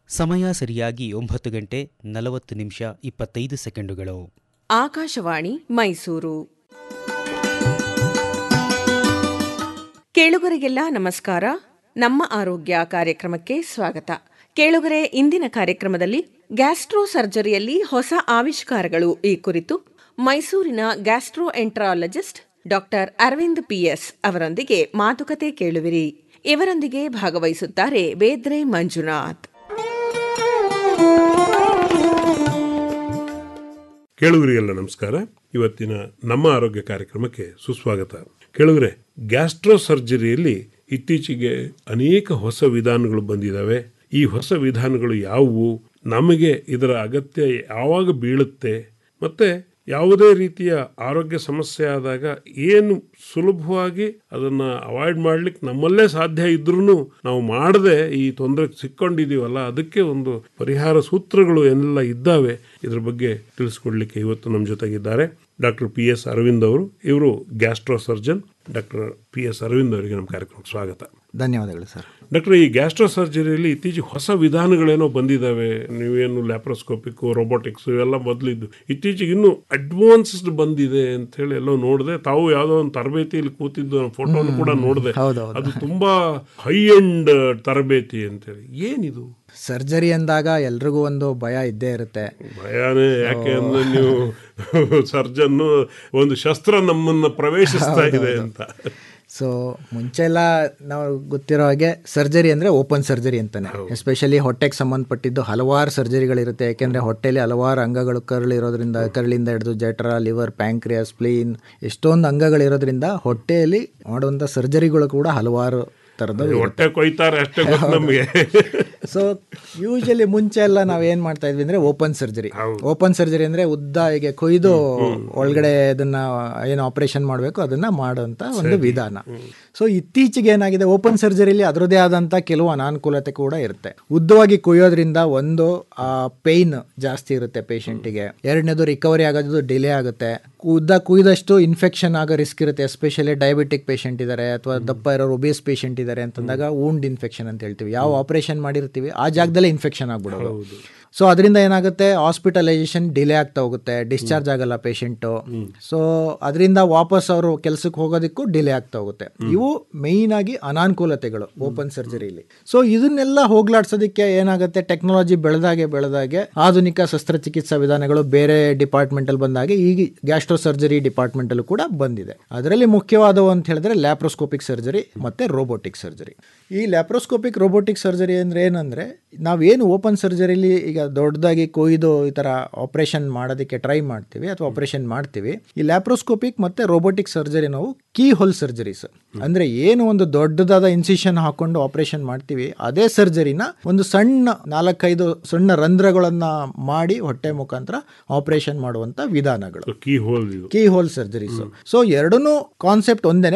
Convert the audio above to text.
ಸಮಯ ಸರಿಯಾಗಿ ಒಂಬತ್ತು ಗಂಟೆ ನಲವತ್ತು ನಿಮಿಷ ಇಪ್ಪತ್ತೈದು ಸೆಕೆಂಡುಗಳು ಆಕಾಶವಾಣಿ ಮೈಸೂರು ಕೇಳುಗರಿಗೆಲ್ಲ ನಮಸ್ಕಾರ ನಮ್ಮ ಆರೋಗ್ಯ ಕಾರ್ಯಕ್ರಮಕ್ಕೆ ಸ್ವಾಗತ ಕೇಳುಗರೆ ಇಂದಿನ ಕಾರ್ಯಕ್ರಮದಲ್ಲಿ ಗ್ಯಾಸ್ಟ್ರೋ ಸರ್ಜರಿಯಲ್ಲಿ ಹೊಸ ಆವಿಷ್ಕಾರಗಳು ಈ ಕುರಿತು ಮೈಸೂರಿನ gastroenterologist doctor Aravind P S ಅವರೊಂದಿಗೆ ಮಾತುಕತೆ ಕೇಳುವಿರಿ ಇವರೊಂದಿಗೆ ಭಾಗವಹಿಸುತ್ತಾರೆ ಬೇದ್ರೆ ಮಂಜುನಾಥ್ ಕೇಳುಗರಿಗೆಲ್ಲ ನಮಸ್ಕಾರ ಇವತ್ತಿನ ನಮ್ಮ ಆರೋಗ್ಯ ಕಾರ್ಯಕ್ರಮಕ್ಕೆ ಸುಸ್ವಾಗತ ಕೇಳುಗರೆ ಗ್ಯಾಸ್ಟ್ರೋ ಸರ್ಜರಿಯಲ್ಲಿ ಇತ್ತೀಚೆಗೆ ಅನೇಕ ಹೊಸ ವಿಧಾನಗಳು ಬಂದಿದ್ದಾವೆ ಈ ಹೊಸ ವಿಧಾನಗಳು ಯಾವುವು ನಮಗೆ ಇದರ ಅಗತ್ಯ ಯಾವಾಗ ಬೀಳುತ್ತೆ ಮತ್ತೆ ಯಾವುದೇ ರೀತಿಯ ಆರೋಗ್ಯ ಸಮಸ್ಯೆ ಆದಾಗ ಏನು ಸುಲಭವಾಗಿ ಅದನ್ನ ಅವಾಯ್ಡ್ ಮಾಡ್ಲಿಕ್ಕೆ ನಮ್ಮಲ್ಲೇ ಸಾಧ್ಯ ಇದ್ರೂ ನಾವು ಮಾಡದೆ ಈ ತೊಂದರೆ ಸಿಕ್ಕೊಂಡಿದೀವಲ್ಲ ಅದಕ್ಕೆ ಒಂದು ಪರಿಹಾರ ಸೂತ್ರಗಳು ಎಲ್ಲ ಇದ್ದಾವೆ ಇದ್ರ ಬಗ್ಗೆ ತಿಳಿಸ್ಕೊಡ್ಲಿಕ್ಕೆ ಇವತ್ತು ನಮ್ಮ ಜೊತೆಗಿದ್ದಾರೆ ಡಾಕ್ಟರ್ ಪಿ ಎಸ್ ಅರವಿಂದ್ ಅವರು ಇವರು gastro surgeon doctor P S Aravind ಅವರಿಗೆ ನಮ್ಮ ಕಾರ್ಯಕ್ರಮಕ್ಕೆ ಸ್ವಾಗತ ಧನ್ಯವಾದಗಳು ಸರ್ ಡಾಕ್ಟರ್ ಈ ಗ್ಯಾಸ್ಟ್ರೋ ಸರ್ಜರಿಯಲ್ಲಿ ಇತ್ತೀಚೆಗೆ ಹೊಸ ವಿಧಾನಗಳೇನೋ ಬಂದಿದ್ದಾವೆ ನೀವೇನು ಲ್ಯಾಪ್ರೋಸ್ಕೋಪಿಕ್ ರೋಬೋಟಿಕ್ಸ್ ಇವೆಲ್ಲ ಮೊದಲಿದ್ದು ಇತ್ತೀಚೆಗೆ ಇನ್ನೂ ಅಡ್ವಾನ್ಸ್ಡ್ ಬಂದಿದೆ ಅಂತ ಹೇಳಿ ಎಲ್ಲೋ ನೋಡಿದೆ ತಾವು ಯಾವುದೋ ಒಂದು ತರಬೇತಿಯಲ್ಲಿ ಕೂತಿದ್ದು ಫೋಟೋನು ಕೂಡ ನೋಡಿದೆ ಹೌದೌದು. ಅದು ತುಂಬಾ ಹೈ ಎಂಡ್ ತರಬೇತಿ ಅಂತೇಳಿ ಏನಿದು ಸರ್ಜರಿ ಅಂದಾಗ ಎಲ್ರಿಗೂ ಒಂದು ಭಯ ಇದ್ದೇ ಇರುತ್ತೆ ಭಯನೇ ಯಾಕೆ ಅಂದ್ರೆ ನೀವು ಸರ್ಜನ್ನು ಒಂದು ಶಸ್ತ್ರ ನಮ್ಮನ್ನ ಪ್ರವೇಶಿಸ್ತಾ ಇದೆ ಅಂತ ಸೊ ಮುಂಚೆ ಎಲ್ಲ ನಾವು ಗೊತ್ತಿರೋ ಹಾಗೆ ಸರ್ಜರಿ ಅಂದರೆ ಓಪನ್ ಸರ್ಜರಿ ಅಂತಾನೆ ಎಸ್ಪೆಷಲಿ ಹೊಟ್ಟೆಗೆ ಸಂಬಂಧಪಟ್ಟಿದ್ದು ಹಲವಾರು ಸರ್ಜರಿಗಳಿರುತ್ತೆ ಯಾಕೆಂದರೆ ಹೊಟ್ಟೆಲಿ ಹಲವಾರು ಅಂಗಗಳು ಕರಳಿರೋದ್ರಿಂದ ಕರಳಿಂದ ಹಿಡಿದು ಜಠರ ಲಿವರ್ ಪ್ಯಾಂಕ್ರಿಯಾ ಸ್ಪ್ಲೀನ್ ಎಷ್ಟೊಂದು ಅಂಗಗಳಿರೋದ್ರಿಂದ ಹೊಟ್ಟೆಯಲ್ಲಿ ಮಾಡುವಂಥ ಸರ್ಜರಿಗಳು ಕೂಡ ಹಲವಾರು ಥರದ ಹೊಟ್ಟೆ ಕೊಯ್ತಾರೆ ಅಷ್ಟೇ ಗೊತ್ತು ನಮಗೆ ಸೊ ಯೂಶಲಿ ಮುಂಚೆ ಎಲ್ಲ ನಾವ್ ಏನ್ ಮಾಡ್ತಾ ಇದ್ವಿ ಅಂದ್ರೆ ಓಪನ್ ಸರ್ಜರಿ ಓಪನ್ ಸರ್ಜರಿ ಅಂದ್ರೆ ಉದ್ದ ಹೀಗೆ ಕೊಯ್ದು ಒಳಗಡೆ ಅದನ್ನ ಏನು ಆಪರೇಷನ್ ಮಾಡಬೇಕು ಅದನ್ನ ಮಾಡುವಂತ ಒಂದು ವಿಧಾನ ಸೊ ಇತ್ತೀಚೆಗೆ ಏನಾಗಿದೆ ಓಪನ್ ಸರ್ಜರಿಲಿ ಅದರದೇ ಆದಂತ ಕೆಲವು ಅನಾನುಕೂಲತೆ ಕೂಡ ಇರುತ್ತೆ ಉದ್ದವಾಗಿ ಕೊಯ್ಯೋದ್ರಿಂದ ಒಂದು ಆ ಪೇಯ್ನ್ ಜಾಸ್ತಿ ಇರುತ್ತೆ ಪೇಷಂಟಿಗೆ ಎರಡನೇದು ರಿಕವರಿ ಆಗೋದು ಡಿಲೇ ಆಗುತ್ತೆ ಉದ್ದ ಕುಯ್ದಷ್ಟು ಇನ್ಫೆಕ್ಷನ್ ಆಗೋ ರಿಸ್ಕ್ ಇರುತ್ತೆ ಎಸ್ಪೆಷಲಿ ಡಯಾಬಿಟಿಕ್ ಪೇಷಂಟ್ ಇದ್ದಾರೆ ಅಥವಾ ದಪ್ಪ ಇರೋರು ಒಬೇಸ್ ಪೇಷಂಟ್ ಇದ್ದಾರೆ ಅಂತಂದಾಗ ವೂಂಡ್ ಇನ್ಫೆಕ್ಷನ್ ಅಂತ ಹೇಳ್ತೀವಿ ಯಾವ ಆಪರೇಷನ್ ಮಾಡಿರ್ತೀವಿ ಆ ಜಾಗದಲ್ಲೇ ಇನ್ಫೆಕ್ಷನ್ ಆಗ್ಬಿಡೋದು ಸೊ ಅದರಿಂದ ಏನಾಗುತ್ತೆ ಹಾಸ್ಪಿಟಲೈಸೇಷನ್ ಡಿಲೇ ಆಗ್ತಾ ಹೋಗುತ್ತೆ ಡಿಸ್ಚಾರ್ಜ್ ಆಗಲ್ಲ ಪೇಷಂಟು ಸೊ ಅದರಿಂದ ವಾಪಸ್ ಅವರು ಕೆಲಸಕ್ಕೆ ಹೋಗೋದಕ್ಕೂ ಡಿಲೇ ಆಗ್ತಾ ಹೋಗುತ್ತೆ ಇವು ಮೇಯ್ನ್ ಆಗಿ ಅನಾನುಕೂಲತೆಗಳು ಓಪನ್ ಸರ್ಜರಿಲಿ ಸೊ ಇದನ್ನೆಲ್ಲ ಹೋಗ್ಲಾಡ್ಸೋದಕ್ಕೆ ಏನಾಗುತ್ತೆ ಟೆಕ್ನಾಲಜಿ ಬೆಳೆದಾಗೆ ಬೆಳೆದಾಗೆ ಆಧುನಿಕ ಶಸ್ತ್ರಚಿಕಿತ್ಸಾ ವಿಧಾನಗಳು ಬೇರೆ ಡಿಪಾರ್ಟ್ಮೆಂಟ್ ಅಲ್ಲಿ ಬಂದಾಗೆ ಈಗ ಗ್ಯಾಸ್ಟ್ರೋ ಸರ್ಜರಿ ಡಿಪಾರ್ಟ್ಮೆಂಟ್ ಅಲ್ಲೂ ಕೂಡ ಬಂದಿದೆ ಅದರಲ್ಲಿ ಮುಖ್ಯವಾದವು ಅಂತ ಹೇಳಿದ್ರೆ ಲ್ಯಾಪ್ರೋಸ್ಕೋಪಿಕ್ ಸರ್ಜರಿ ಮತ್ತೆ ರೋಬೋಟಿಕ್ ಸರ್ಜರಿ ಈ ಲ್ಯಾಪ್ರೋಸ್ಕೋಪಿಕ್ ರೋಬೋಟಿಕ್ ಸರ್ಜರಿ ಅಂದ್ರೆ ಏನಂದ್ರೆ ನಾವೇನು ಓಪನ್ ಸರ್ಜರಿಲಿ ಈಗ ದೊಡ್ಡದಾಗಿ ಕೊಯ್ದು ಈ ತರ ಆಪರೇಷನ್ ಮಾಡೋದಕ್ಕೆ ಟ್ರೈ ಮಾಡ್ತೀವಿ ಅಥವಾ ಆಪರೇಷನ್ ಮಾಡ್ತೀವಿ ಈ ಲ್ಯಾಪ್ರೋಸ್ಕೋಪಿಕ್ ಮತ್ತೆ ರೋಬೋಟಿಕ್ ಸರ್ಜರಿ ನಾವು ಕೀ ಹೋಲ್ ಸರ್ಜರೀಸ್ ಅಂದ್ರೆ ಏನು ಒಂದು ದೊಡ್ಡದಾದ ಇನ್ಸಿಷನ್ ಹಾಕೊಂಡು ಆಪರೇಷನ್ ಮಾಡ್ತೀವಿ ಅದೇ ಸರ್ಜರಿನ ಒಂದು ಸಣ್ಣ ನಾಲ್ಕೈದು ಸಣ್ಣ ರಂಧ್ರಗಳನ್ನ ಮಾಡಿ ಹೊಟ್ಟೆ ಮುಖಾಂತರ ಆಪರೇಷನ್ ಮಾಡುವಂತ ವಿಧಾನಗಳು ಕೀ ಹೋಲ್ ಇದು ಕೀ ಹೋಲ್ ಸರ್ಜರೀಸ್ ಸೊ ಎರಡೂ ಕಾನ್ಸೆಪ್ಟ್ ಒಂದೇನೆ